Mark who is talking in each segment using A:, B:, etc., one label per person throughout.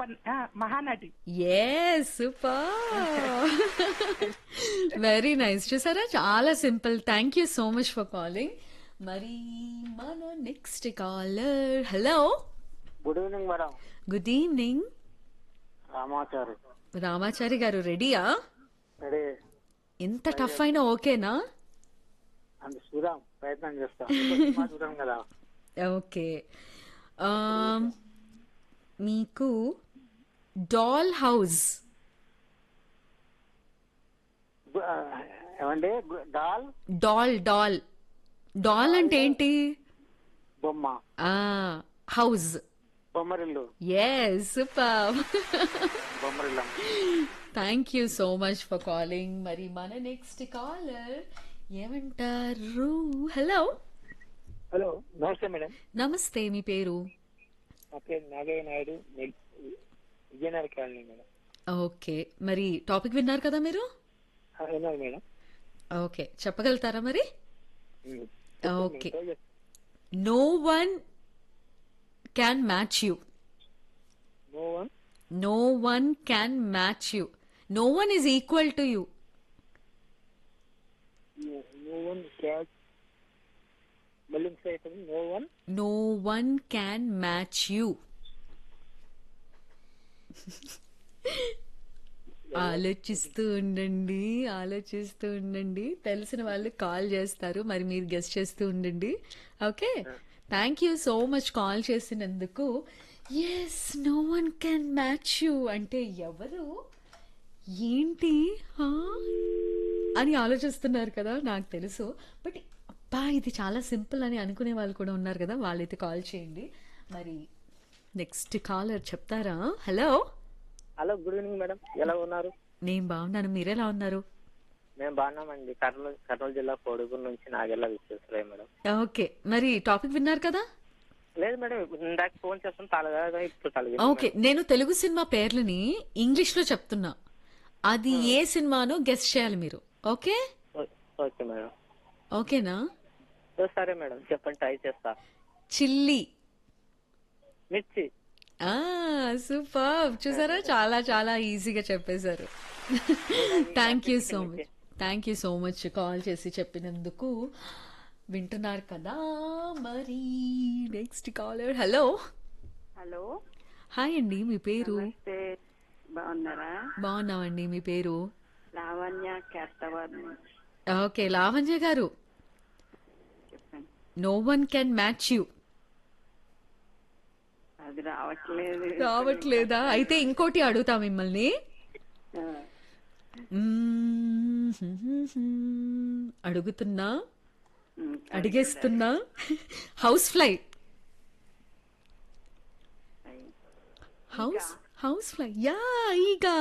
A: ఆ, Mahanati
B: yes super very nice చూసారా చాలా simple thank you so much for calling మరి మన next caller hello
C: good evening madam
B: good evening
C: Ramachari
B: Ramachari garu రెడీయా
C: ready
B: ఎంత టఫ్ అయినా ఓకేనా
C: అంత చూద్దాం ప్రయత్నం చేస్తాం సినిమా చూద్దాం కదా
B: ఓకే మీకు డాల్ హౌస్
C: గు- ఆ, ఏమండి గు- డాల్
B: డాల్ డాల్ డాల్ అంటే ఏంటి
C: బొమ్మ
B: house
C: Bommarillu
B: yes super
C: Bommarillu
B: thank you so much for calling మరి మన నెక్స్ట్ కాలర్ ఏమంటారు హలో
C: హలో నమస్తే మేడం
B: నమస్తే మీ పేరు
C: నా పేరు నాగయ్య నాయుడు వి- విజయనగర్ కాలనీ మేడం
B: ఓకే మరి టాపిక్ విన్నారు కదా మీరు
C: ఆ, విన్నారు మేడం
B: ఓకే చెప్పగలుగుతారా మరి
C: ఉమ్.
B: Okay no one can match you
C: no one
B: no one can match you no one is equal to you
C: no one catch మళ్ళీ అయిపోయింది no one
B: no one can match you ఆలోచిస్తూ ఉండండి ఆలోచిస్తూ ఉండండి తెలిసిన వాళ్ళు కాల్ చేస్తారు మరి మీరు గెస్ట్ చేస్తూ ఉండండి okay thank you so much call చేసినందుకు yes no one can match you అంటే ఎవరు ఏంటి హా? అని ఆలోచిస్తున్నారు కదా నాకు తెలుసు బట్ అబ్బా ఇది చాలా సింపుల్ అని అనుకునే వాళ్ళు కూడా ఉన్నారు కదా వాళ్ళైతే కాల్ చేయండి మరి నెక్స్ట్ కాలర్ చెప్తారా hello
C: hello good evening madam ఎలా ఉన్నారు
B: నేను బాగున్నాను మీరెలా ఉన్నారు
C: మేము బాగున్నామండి కర్నూలు కర్నూలు జిల్లా కోడుగురు నుంచి నాగెల్లా విశ్వేశ్వరయ్య మేడం
B: ఓకే మరి టాపిక్ విన్నారు కదా
C: లేదు మేడం ఇందాక ఫోన్ చేస్తాం తలగా ఇప్పుడు తలగా
B: ఓకే నేను తెలుగు సినిమా పేర్లని ఇంగ్లీష్ లో చెప్తున్నా అది ఏ సినిమానో గెస్ట్ చేయాలి మీరు ఓకే
C: ఓకే మేడం
B: ఓకేనా
C: ఓ, సరే మేడం చెప్పండి ట్రై చేస్తా
B: చిల్లి
C: మిర్చి
B: ఆ సూపర్ చూసారా చాలా చాలా ఈజీగా చెప్పేశారు thank you so much thank you so much call చేసి చెప్పినందుకు వింటున్నారు కదా మరి next caller hello
A: hello
B: hi అండి మీ పేరు
A: నమస్తే బాగున్నారా
B: బాగున్నామండి మీ పేరు
A: లావణ్య క్యాస్టవర్
B: ఓకే లావణ్య గారు
A: చెప్పండి
B: no one can match you
A: అది రావట్లేదు
B: రావట్లేదా అయితే ఇంకోటి అడుగుతా మిమ్మల్ని
A: ఆ,
B: మ్మ్. అడుగుతున్నా
A: ఉమ్,
B: అడిగేస్తున్నా house fly house house fly యా ఈగా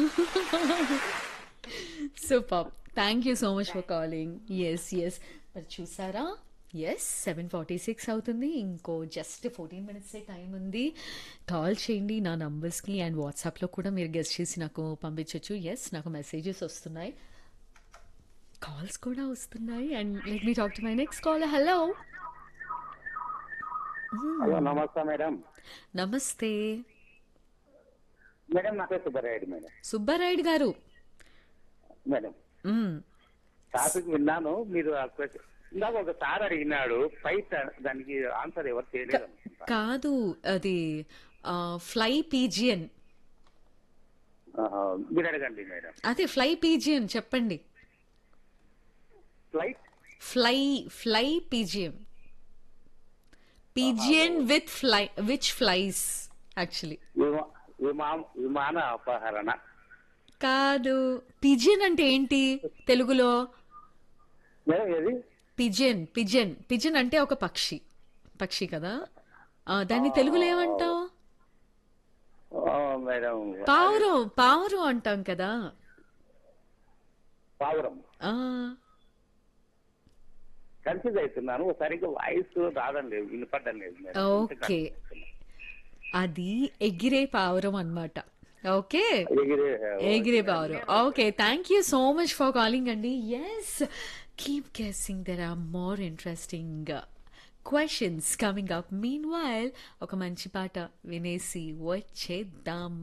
B: super thank you so much for calling yes yes మరి చూసారా ఎస్ సెవెన్ ఫార్టీ సిక్స్ అవుతుంది ఇంకో జస్ట్ ఫోర్టీన్ మినిట్సే టైం ఉంది కాల్ చేయండి నా నంబర్స్కి అండ్ వాట్సాప్లో కూడా మీరు గెస్ట్ చేసి నాకు పంపించవచ్చు ఎస్ నాకు మెసేజెస్ వస్తున్నాయి కాల్స్ కూడా వస్తున్నాయి and let me talk to my next call hello
D: hello నమస్తే మేడం
B: నమస్తే
D: మేడం నా పేరు సుబ్బరాయుడు మేడం
B: సుబ్బారాయుడు గారు
D: మేడం
B: మ్మ్.
D: టాపిక్ విన్నాను మీరు ఆ క్వశ్చన్ ఇందాక ఒక సార్ అడిగినాడు పై సార్ దానికి ఆన్సర్ ఎవరు చేయలేదు అనుకుంటా.
B: కాదు అది ఫ్లై పీజియన్
D: ఆహా, మీరు అడగండి మేడం
B: అదే ఫ్లై పీజియన్ చెప్పండి
D: flight
B: fly fly pigeon pigeon with fly which flies actually
D: విమా- విమాన విమాన అపహరణ
B: కాదు పిజియన్ అంటే ఏంటి తెలుగులో
D: మేడం ఏది
B: పిజియన్ పిజియన్ పిజియన్ అంటే ఒక పక్షి పక్షి కదా ఆ, దాన్ని తెలుగులో ఏమంటాం
D: ఆ, మేడం
B: పావురం పావురం అంటాం కదా
D: పావురం
B: ఆ
D: కన్ఫ్యూజ్ అవుతున్నాను సరిగ్గా వాయిస్ రావడం లేదు వినపడడం లేదు మేడం
B: ఓకే అది ఎగిరే పావురం అన్నమాట ఓకే
D: ఎగిరే
B: ఎగిరే పావురం okay thank you so much for calling అండి yes keep guessing there are more interesting questions coming up meanwhile ఒక మంచి పాట వినేసి వచ్చేద్దాం